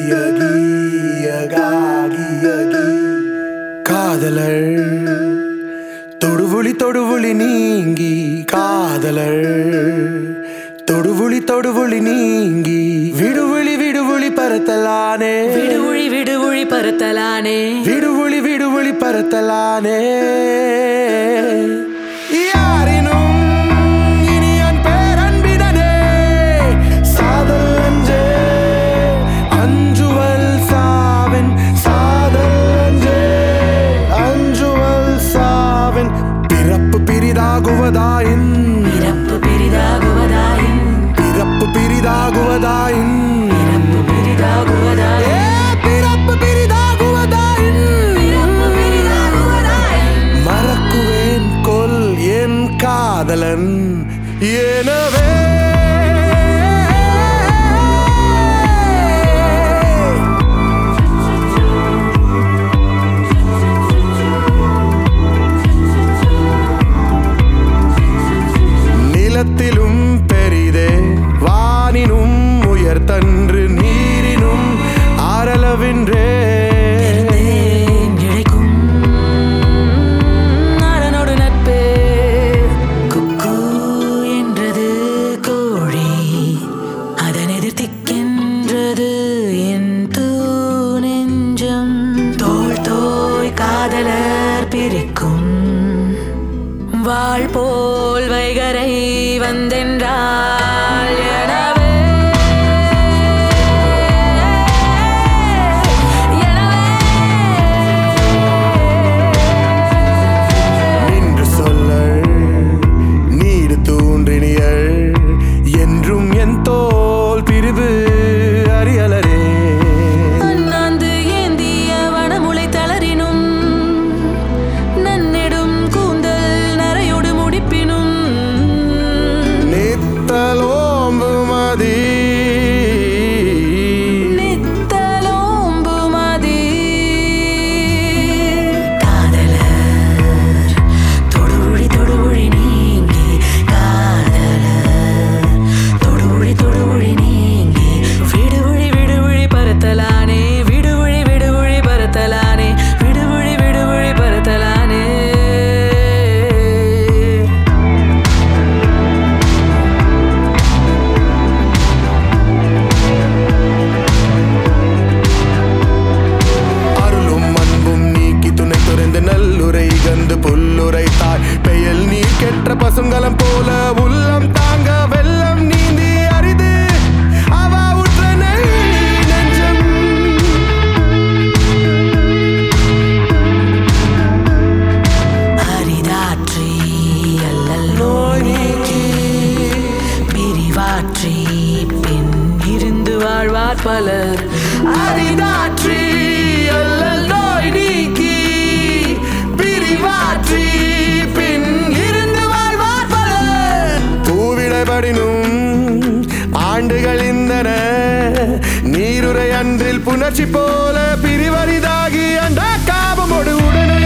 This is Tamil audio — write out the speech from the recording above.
அகி காதலர் தொடுவுளி தொடுவுளி நீங்கி காதலர் தொடுவுளி தொடுவுளி நீங்கி விடுவுளி விடுவுளி பரத்தலானே விடுவுழி விடுவுழி பருத்தலானே விடுவுளி விடுவுளி பரத்தலானே யாரினும் இனியன் பேரன்பிடனே சாதல் அஞ்சே அஞ்சுவல் சாவின் சாதல் அஞ்சே அஞ்சுவல் சாவின் பிறப்பு பிரிதாகுவதாயின் பிறப்பு பெரிதாகுவதாயின் பிறப்பு பிரிதாகுவதாயின் பிறப்பு பெரிதாகுவதாயின் ஏ பிறப்பு பிரிதாகுவதாயின் பிறப்பு பெரிதாகுவதாயின் மறக்குவேன் கொல் என் காதலன் எனவே நிலத்திலும் பெரிதே வானினும் உயர்தன்று நீரினும் ஆரளவின்றே தேன் இழைக்கும் நாடனோடு நட்பே குக்கு என்றது கோழி அதன் எதிர்த்திக்கின்றது என் தூ நெஞ்சம் தோள் தோய் காதலர் பிரிக்கும் வாழ் போல் வைகரை வந்தென்றால் எனவே நின்று சொல்லள் நீடு தூன்றினியள் என்றும் என் தோல் பிரிவு அறியலரே அண்ணாந்து ஏந்திய வனமுலை தளரினும் நன்னெடும் கூந்தல் நரையோடு முடிப்பினும் நித்தலோம்பு மதி நித்தலோம்பு மதி காதலர் தொடுவுழி தொடுவுழி நீங்கி காதலர் தொடுவுழி தொடுவுழி நீங்கி விடுவுழி விடுவுழி பருத்தலானே விடுவுழி விடுவுழி பருத்தலானே விடுவுழி விடுவுழி பருத்தலானே அருளும் அன்பும் நீக்கி துணை துறைந்து நல்லுரை கந்து புல்லுரை தாய் பெயல் நீ கெட்ட பசுங்கலம் போல உள்ளம் தாங்க வெள்ளம் நீந்தி அரிது அவ உற்ற நெய் நெஞ்சம் அரிதாற்றி அல்லல் நோய் நீக்கி பிரிவாற்றி பின் இருந்து வாழ்வார் பலர் அரிதாற்றி அல்லல் நோய் நீக்கி பிரிவாற்றி பின் இருந்து வாழ்வார் பலர் பூவிடைபடினும் ஆண்டுகள் இந்தன நீருரை அன்றில் புணர்ச்சி போல பிரிவரிதாகி அந்த காபமோடு உடனே